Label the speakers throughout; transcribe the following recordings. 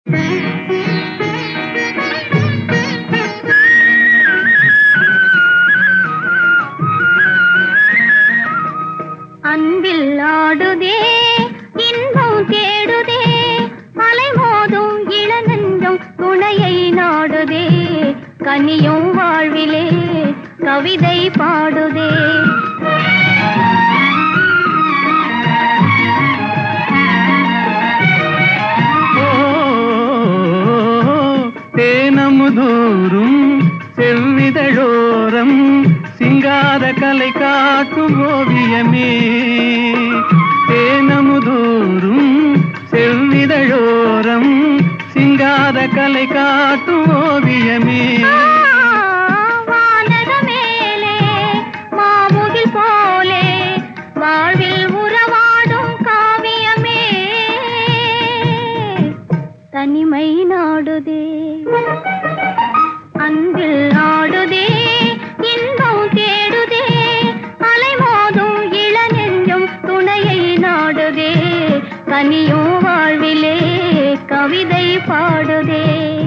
Speaker 1: அன்பில் ஆடுதே இன்பம் தேடுதே அலைமோதும் இளநெஞ்சம் துணையை நாடுதே கனியும் வாழ்விலே கவிதை பாடுதே
Speaker 2: தேனமுதூரும் செவ்விதழோரம் சிங்கார கலை காட்டும் ஓவியமே தேனமுதூரும் செவ்விதழோரம் சிங்கார கலை காட்டும் ஓவியமே
Speaker 1: ஆ, வானக மேலே மாமுகில் போலே வாழ்வில் உறவாடும் காவியமே தனிமை நாடுதே அன்பில் ஆடுதே இன்பம் தேடுதே அலைமோதும் இளநெஞ்சம் துணையை நாடுதே கனியும் வாழ்விலே கவிதை பாடுதே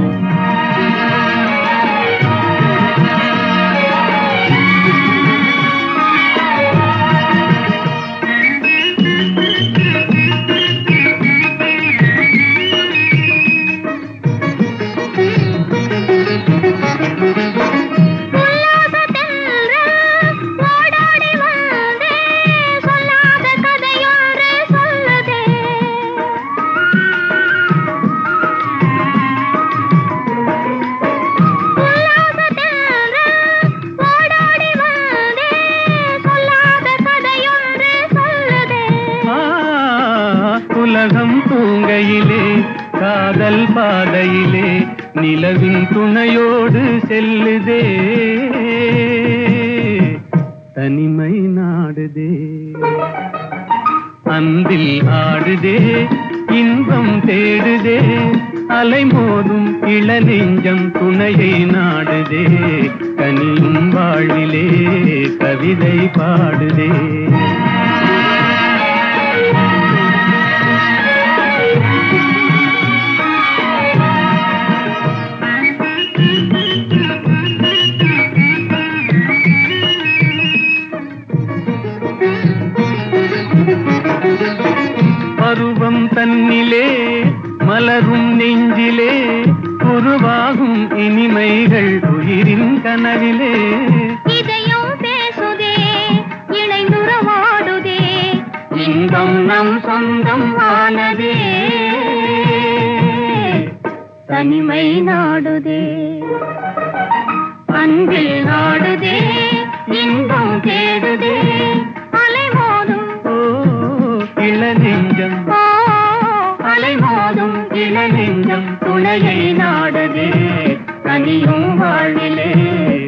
Speaker 1: உல்லாச தென்றல் ஓடோடி வந்தே சொல்லாத கதையொன்று சொல்லுதே உல்லாச தென்றல் ஓடோடி வந்தே சொல்லாத கதையொன்று சொல்லுதே
Speaker 2: ஆ, உலகம் தூங்கையிலே காதல் பாதையிலே நிலவின் துணையோடு செல்லுதே தனிமை நாடுதே அன்பில் ஆடுதே இன்பம் தேடுதே அலைமோதும் இளநெஞ்சம் துணையை நாடுதே கனியும் வாழ்விலே கவிதை பாடுதே பருவம் தன்னிலே மலரும் நெஞ்சிலே உருவாகும் இனிமைகள் உயிரின் கனவிலே
Speaker 1: இதயம் பேசுதே இணைந்துறவாடுதே
Speaker 2: இன்பம் நம் சொந்தம் ஆனதே
Speaker 1: தனிமை நாடுதே அன்பில் நாடுதே இன்பம் தேடுதே அலைமோதும்
Speaker 2: ஓ இளநெஞ்சம்
Speaker 1: ஓ
Speaker 2: அலைமோதும் இளநெஞ்சம் துணையை நாடுதே கனியும் வாழ்விலே